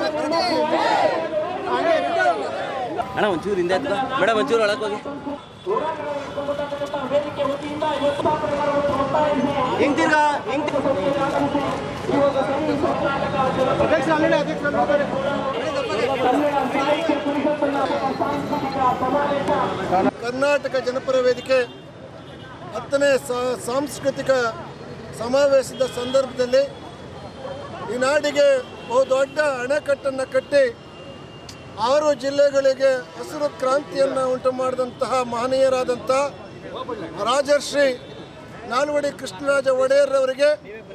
ಅಣ್ಣ ಒಂಚೂರು ಹಿಂದೆ ಎತ್ಕೊ ಮೇಡಮ್ ಒಂಚೂರು ಒಳಗೆ ಹೋಗಿ ಹಿಂಗ್ ತಿರ್ಗಾ ಹಿಂಗ್ ಕರ್ನಾಟಕ ಜನಪರ ವೇದಿಕೆ ಹತ್ತನೇ ಸಾ- ಸಾಂಸ್ಕೃತಿಕ ಸಮಾವೇಶದ ಸಂದರ್ಭದಲ್ಲಿ ಈ ನಾಡಿಗೆ ಬಹು ದೊಡ್ಡ ಅಣೆಕಟ್ಟನ್ನು ಕಟ್ಟಿ ಆರು ಜಿಲ್ಲೆಗಳಿಗೆ ಹಸಿರು ಕ್ರಾಂತಿಯನ್ನು ಉಂಟು ಮಾಡಿದಂತಹ ಮಹನೀಯರಾದಂಥ ರಾಜರ್ಷಿ ನಾಲ್ವಡಿ ಕೃಷ್ಣರಾಜ ಒಡೆಯರ್ರವರಿಗೆ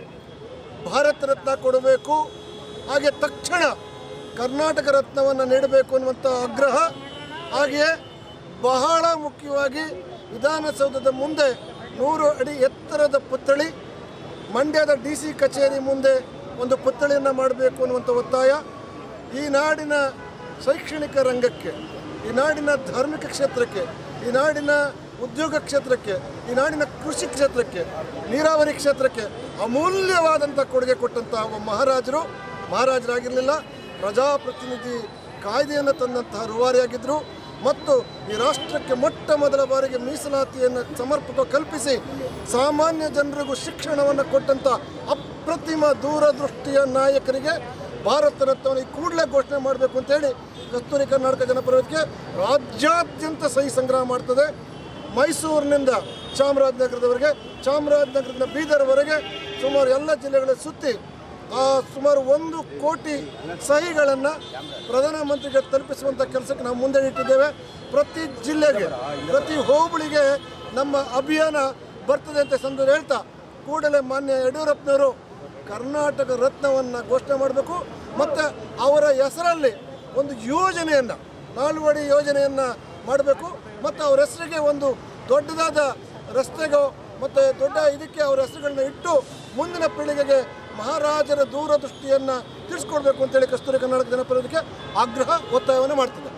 ಭಾರತ ರತ್ನ ಕೊಡಬೇಕು ಹಾಗೆ ತಕ್ಷಣ ಕರ್ನಾಟಕ ರತ್ನವನ್ನು ನೀಡಬೇಕು ಅನ್ನುವಂಥ ಆಗ್ರಹ ಹಾಗೆಯೇ ಬಹಳ ಮುಖ್ಯವಾಗಿ ವಿಧಾನಸೌಧದ ಮುಂದೆ ನೂರು ಅಡಿ ಎತ್ತರದ ಪುತ್ಥಳಿ ಮಂಡ್ಯದ ಡಿ ಸಿ ಕಚೇರಿ ಮುಂದೆ ಒಂದು ಪುತ್ಥಳಿಯನ್ನು ಮಾಡಬೇಕು ಅನ್ನುವಂಥ ಒತ್ತಾಯ ಈ ನಾಡಿನ ಶೈಕ್ಷಣಿಕ ರಂಗಕ್ಕೆ ಈ ನಾಡಿನ ಧಾರ್ಮಿಕ ಕ್ಷೇತ್ರಕ್ಕೆ ಈ ನಾಡಿನ ಉದ್ಯೋಗ ಕ್ಷೇತ್ರಕ್ಕೆ ಈ ನಾಡಿನ ಕೃಷಿ ಕ್ಷೇತ್ರಕ್ಕೆ ನೀರಾವರಿ ಕ್ಷೇತ್ರಕ್ಕೆ ಅಮೂಲ್ಯವಾದಂಥ ಕೊಡುಗೆ ಕೊಟ್ಟಂತಹ ಒಬ್ಬ ಮಹಾರಾಜರು ಮಹಾರಾಜರಾಗಿರಲಿಲ್ಲ ಪ್ರಜಾಪ್ರತಿನಿಧಿ ಕಾಯ್ದೆಯನ್ನು ತಂದಂತಹ ರೂವಾರಿಯಾಗಿದ್ದರು ಮತ್ತು ಈ ರಾಷ್ಟ್ರಕ್ಕೆ ಮೊಟ್ಟ ಮೊದಲ ಬಾರಿಗೆ ಮೀಸಲಾತಿಯನ್ನು ಸಮರ್ಪಕ ಕಲ್ಪಿಸಿ ಸಾಮಾನ್ಯ ಜನರಿಗೂ ಶಿಕ್ಷಣವನ್ನು ಕೊಟ್ಟಂಥ ಅಪ್ರತಿಮ ದೂರದೃಷ್ಟಿಯ ನಾಯಕರಿಗೆ ಭಾರತ ರತ್ನವನ್ನು ಈ ಕೂಡಲೇ ಘೋಷಣೆ ಮಾಡಬೇಕು ಅಂತೇಳಿ ಕಸ್ತೂರಿ ಕರ್ನಾಟಕ ಜನಪರವೇದಿಕೆ ರಾಜ್ಯಾದ್ಯಂತ ಸಹಿ ಸಂಗ್ರಹ ಮಾಡ್ತದೆ ಮೈಸೂರಿನಿಂದ ಚಾಮರಾಜನಗರದವರೆಗೆ ಚಾಮರಾಜನಗರದಿಂದ ಬೀದರ್ವರೆಗೆ ಸುಮಾರು ಎಲ್ಲ ಜಿಲ್ಲೆಗಳ ಸುತ್ತಿ ಆ ಸುಮಾರು ಒಂದು ಕೋಟಿ ಸಹಿಗಳನ್ನು ಪ್ರಧಾನಮಂತ್ರಿಗೆ ತಲುಪಿಸುವಂಥ ಕೆಲಸಕ್ಕೆ ನಾವು ಮುಂದೆ ಇಟ್ಟಿದ್ದೇವೆ ಪ್ರತಿ ಜಿಲ್ಲೆಗೆ ಪ್ರತಿ ಹೋಬಳಿಗೆ ನಮ್ಮ ಅಭಿಯಾನ ಬರ್ತದೆ ಅಂತ ಸಂದರ್ಭ ಹೇಳ್ತಾ ಕೂಡಲೇ ಮಾನ್ಯ ಯಡಿಯೂರಪ್ಪನವರು ಕರ್ನಾಟಕ ರತ್ನವನ್ನು ಘೋಷಣೆ ಮಾಡಬೇಕು ಮತ್ತು ಅವರ ಹೆಸರಲ್ಲಿ ಒಂದು ಯೋಜನೆಯನ್ನು ನಾಲ್ವಡಿ ಯೋಜನೆಯನ್ನು ಮಾಡಬೇಕು ಮತ್ತು ಅವ್ರ ಹೆಸರಿಗೆ ಒಂದು ದೊಡ್ಡದಾದ ರಸ್ತೆಗೋ ಮತ್ತು ದೊಡ್ಡ ಇದಕ್ಕೆ ಅವರ ಹೆಸರುಗಳನ್ನ ಇಟ್ಟು ಮುಂದಿನ ಪೀಳಿಗೆಗೆ ಮಹಾರಾಜರ ದೂರದೃಷ್ಟಿಯನ್ನು ತಿಳಿಸ್ಕೊಡ್ಬೇಕು ಅಂತೇಳಿ ಕಸ್ತೂರಿ ಕರ್ನಾಟಕ ಜನಪರದಕ್ಕೆ ಆಗ್ರಹ ಒತ್ತಾಯವನ್ನು ಮಾಡ್ತಿದೆ